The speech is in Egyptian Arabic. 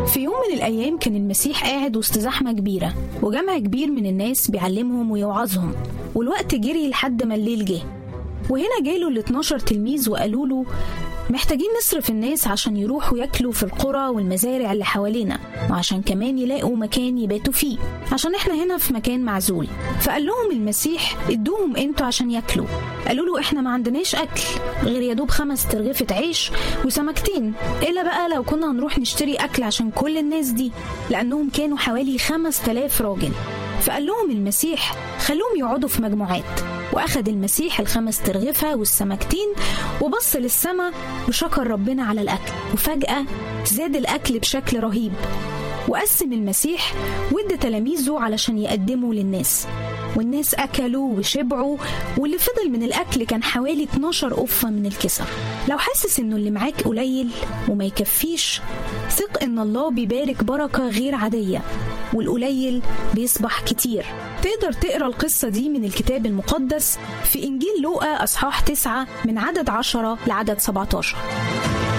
في يوم من الأيام كان المسيح قاعد وسط زحمة كبيرة وجمع كبير من الناس بيعلمهم ويوعظهم والوقت جري لحد ما الليل جه وهنا جاله ال 12 تلميذ وقالوا له محتاجين نصرف الناس عشان يروحوا ياكلوا في القرى والمزارع اللي حوالينا وعشان كمان يلاقوا مكان يباتوا فيه عشان احنا هنا في مكان معزول فقال لهم المسيح ادوهم انتوا عشان ياكلوا قالوا له احنا ما عندناش اكل غير يا دوب خمس ترغفة عيش وسمكتين الا بقى لو كنا هنروح نشتري اكل عشان كل الناس دي لانهم كانوا حوالي خمس تلاف راجل فقال لهم المسيح خلوهم يقعدوا في مجموعات وأخذ المسيح الخمس ترغفة والسمكتين وبص للسماء وشكر ربنا على الأكل وفجأة زاد الأكل بشكل رهيب وقسم المسيح وادى تلاميذه علشان يقدموا للناس والناس أكلوا وشبعوا واللي فضل من الأكل كان حوالي 12 قفة من الكسر لو حاسس إنه اللي معاك قليل وما يكفيش ثق إن الله بيبارك بركة غير عادية والقليل بيصبح كتير تقدر تقرا القصة دي من الكتاب المقدس في إنجيل لوقا أصحاح 9 من عدد 10 لعدد 17